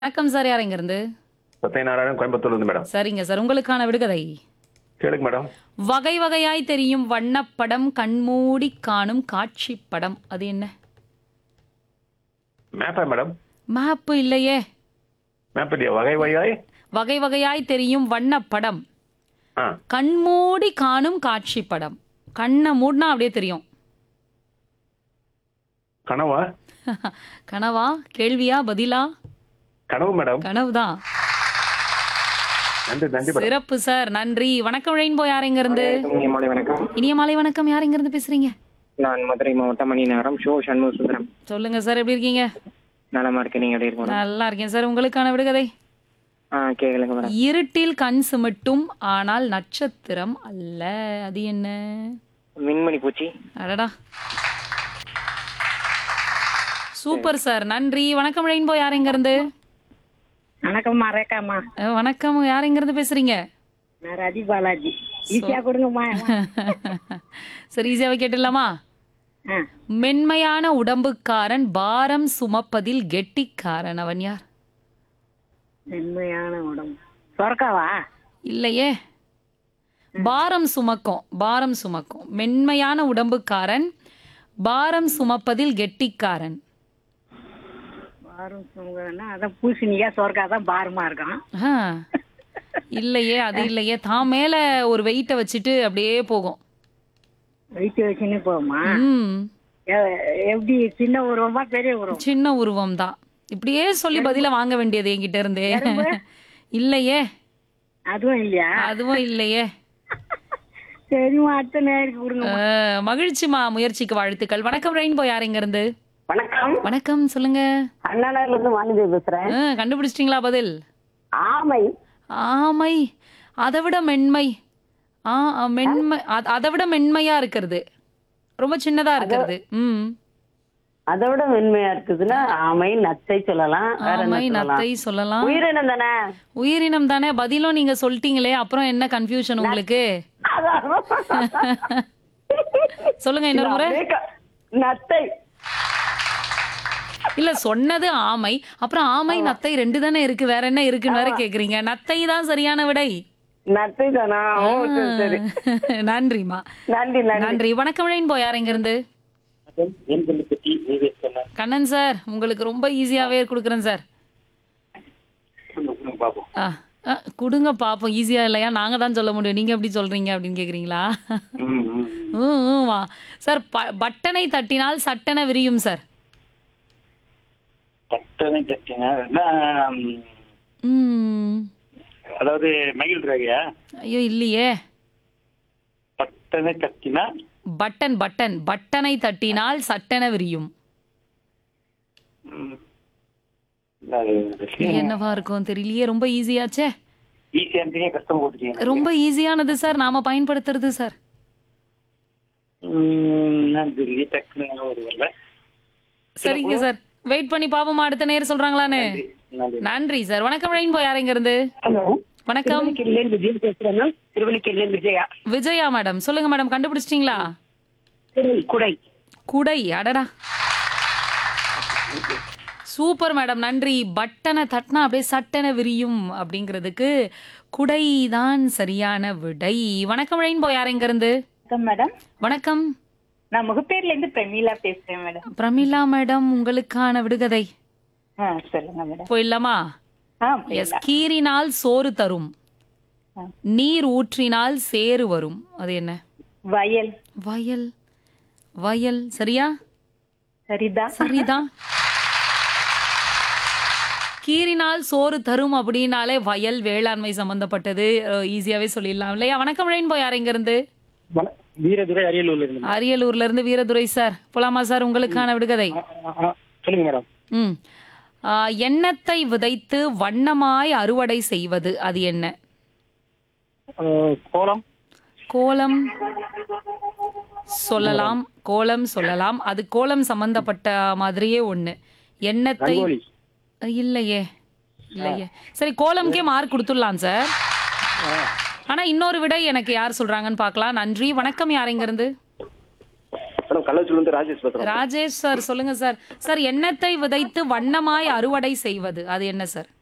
வணக்கம் சார் யார் இருந்து சத்யநாராயணன் கோயம்புத்தூர்ல இருந்து மேடம் சரிங்க சார் உங்களுக்கான விடுகதை கேளுங்க மேடம் வகை வகையாய் தெரியும் வண்ணப்படம் கண்மூடி காணும் காட்சி படம் அது என்ன மேப்பா மேடம் மேப்பு இல்லையே மேப் இல்லையா வகை வகையாய் வகை வகையாய் தெரியும் வண்ணப்படம் ஆ கண்மூடி காணும் காட்சி படம் கண்ணை மூடினா அப்படியே தெரியும் கனவா கனவா கேள்வியா பதிலா கனவு மேடம் கனவுதான் நன்றி நன்றி மேடம் சிறப்பு சார் நன்றி வணக்கம் ரெயின்போ யார் எங்க இருந்து இனிய மாலை வணக்கம் இனிய மாலை வணக்கம் யார் எங்க இருந்து பேசுறீங்க நான் மதுரை மாவட்டம் மணி நேரம் ஷோ சண்முக சுந்தரம் சொல்லுங்க சார் எப்படி இருக்கீங்க நலமா இருக்கேன் நீங்க எப்படி இருக்கணும் நல்லா இருக்கேன் சார் உங்களுக்கான விடுகதை ஆ கேளுங்க மேடம் இருட்டில் கண் சிமிட்டும் ஆனால் நட்சத்திரம் அல்ல அது என்ன மின்மணி பூச்சி அடடா சூப்பர் சார் நன்றி வணக்கம் ரெயின்போ யார் எங்க இருந்து வணக்கம்மா ரேக்காம்மா அஹ், வணக்கம் யார் எங்க இருந்து பேசுறீங்க நான் ரதி பாலாஜி ஈஸியா கொடுங்கம்மா சரி ஈஸியாவே கேட்டுடலாமா ஆ, மென்மையான உடம்புக்காரன் பாரம் சுமப்பதில் கெட்டிக்காரன் அவன் யார் மென்மையான உடம்பு சொர்க்காவா இல்லையே பாரம் சுமக்கும் பாரம் சுமக்கும் மென்மையான உடம்புக்காரன் பாரம் சுமப்பதில் கெட்டிக்காரன் பாரும் சுமகன்னா அதான் பூசணிக்கா சொர்க்கா தான் பாரமா இருக்கும் ஆ, இல்லையே அது இல்லையே தான் மேல ஒரு வெயிட்டை வச்சுட்டு அப்படியே போகும் வெயிட் வச்சுன்னு போகுமா ம் எ- எப்படி சின்ன உருவமா பெரிய உருவம் சின்ன உருவம் தான் இப்படியே சொல்லி பதில வாங்க வேண்டியது என்கிட்ட இருந்தே இல்லையே அதுவும் இல்லையா அதுவும் இல்லையே சரிம்மா அடுத்த நேருக்கு கொடுங்க அஹ், மகிழ்ச்சிமா முயற்சிக்கு வாழ்த்துக்கள் வணக்கம் ரெயின்போ யார் இங்க இருந்து வணக்கம் வணக்கம் சொல்லுங்க அண்ணாநகர்ல இருந்து வாணிதேவி பேசுறேன் அஹ், கண்டுபிடிச்சிட்டீங்களா பதில் ஆமை ஆமை அதை விட மென்மை ஆ ஆ, மென்மை அ- அதை விட மென்மையா இருக்கிறது ரொம்ப சின்னதா இருக்கிறது ம் அதை விட மென்மையா இருக்குதுன்னா ஆமை நத்தை சொல்லலாம் வேற என்ன ஆமை சொல்லலாம் நத்தை சொல்லலாம் உயிரினம் தானே உயிரினம் தானே பதிலும் நீங்க சொல்லிட்டீங்களே அப்புறம் என்ன கன்ஃபியூஷன் உங்களுக்கு அதான். சொல்லுங்க இன்னொரு முறை அப்படியே க- நத்தை இல்ல சொன்னது ஆமை அப்புறம் ஆமை நத்தை ரெண்டு தானே இருக்கு வேற என்ன இருக்குன்னு வேற கேக்குறீங்க நத்தை தான் சரியான விடை நத்தை தானா ஓ சரி சரி நன்றிமா நன்றி நன்றி நன்றி வணக்கம் ரெயின்போ யார் எங்க இருந்து கண்ணன் சார் உங்களுக்கு ரொம்ப ஈஸியாவே கொடுக்குறேன் சார் பாப்போம் ஆ ஆ, கொடுங்க பாப்போம் ஈஸியா இல்லையா நாங்க தான் சொல்ல முடியும் நீங்க எப்படி சொல்றீங்க அப்படின்னு கேக்குறீங்களா ம், ம். ம், ம், வா சார் ப- பட்டனை தட்டினால் சட்டென விரியும் சார் பட்டனை தட்டினா ம், ம் அதாவது மயில் ரகையா ஐயோ இல்லையே பட்டனை தட்டினா பட்டன் பட்டன் பட்டனை தட்டினால் சட்டென விரியும் ம், அது என்னவா இருக்கும் தெரியலையே ரொம்ப ஈஸியாச்சே ஈஸியா இருந்தீங்க கஷ்டம் போட்டுட்டீங்க ரொம்ப ஈஸியானது சார் நாம பயன்படுத்துறது சார் ம், நான் தில்லி டக்குன்னு ஒரு வரல சரிங்க சார் வெயிட் பண்ணி பாப்போமா அடுத்த நேரம் சொல்றாங்களான்னு நன்றி நன்றி சார் வணக்கம் ரெயின்போ யார் இங்க இருந்து ஹலோ வணக்கம் திருவள்ளிக்கேணில விஜய் பேசுறேன் மேம் திருவள்ளிக்கேணில விஜயா விஜயா மேடம் சொல்லுங்க மேடம் கண்டுபிடிச்சிட்டீங்களா திரு- குடை குடை அடடா சூப்பர் மேடம் நன்றி பட்டனை தட்டினா அப்படியே சட்டென விரியும் அப்படிங்கிறதுக்கு குடை தான் சரியான விடை வணக்கம் ரெயின்போ யார் எங்க இருந்து வணக்கம் மேடம் வணக்கம் நான் முகப்பேர்ல இருந்து பிரமீளா பேசுறேன் மேடம் பிரமிளா மேடம் உங்களுக்கான விடுகதை ஆ சொல்லுங்க மேடம் போயிடலாமா ஆ எஸ் கீறினால் சோறு தரும் நீர் ஊற்றினால் சேறு வரும் அது என்ன வயல் வயல் வயல் சரியா சரிதான் சரிதான் கீறினால் சோறு தரும் அப்படின்னாலே வயல் வேளாண்மை சம்பந்தப்பட்டது அஹ், ஈஸியாவே சொல்லிடலாம் இல்லையா வணக்கம் ரெயின்போ யார் எங்க இருந்து வண- வீரதுரை அரியலூர்ல இருந்து அரியலூர்ல இருந்து வீரதுரை சார் போலாமா சார் உங்களுக்கான விடுகதை ஆ, ஆ, சொல்லுங்க மேடம் ம் ஆஹ், எண்ணத்தை விதைத்து வண்ணமாய் அறுவடை செய்வது அது என்ன ஆ, கோலம் கோலம் சொல்லலாம் கோலம் சொல்லலாம் அது கோலம் சம்பந்தப்பட்ட மாதிரியே ஒண்ணு எண்ணத்தை ரங்கோலி இல்லையே இல்லையே சரி கோலம்க்கே மார்க் கொடுத்துடலாம் சார் ஆனா இன்னொரு விடை எனக்கு யார் சொல்றாங்கன்னு பார்க்கலாம் நன்றி வணக்கம் யார் இங்க இருந்து மேடம் கள்ளச்சூர்ல இருந்து ராஜேஷ் பேசுறேன் ராஜேஷ் சார் சொல்லுங்க சார் சார் எண்ணத்தை விதைத்து வண்ணமாய் அறுவடை செய்வது அது என்ன சார்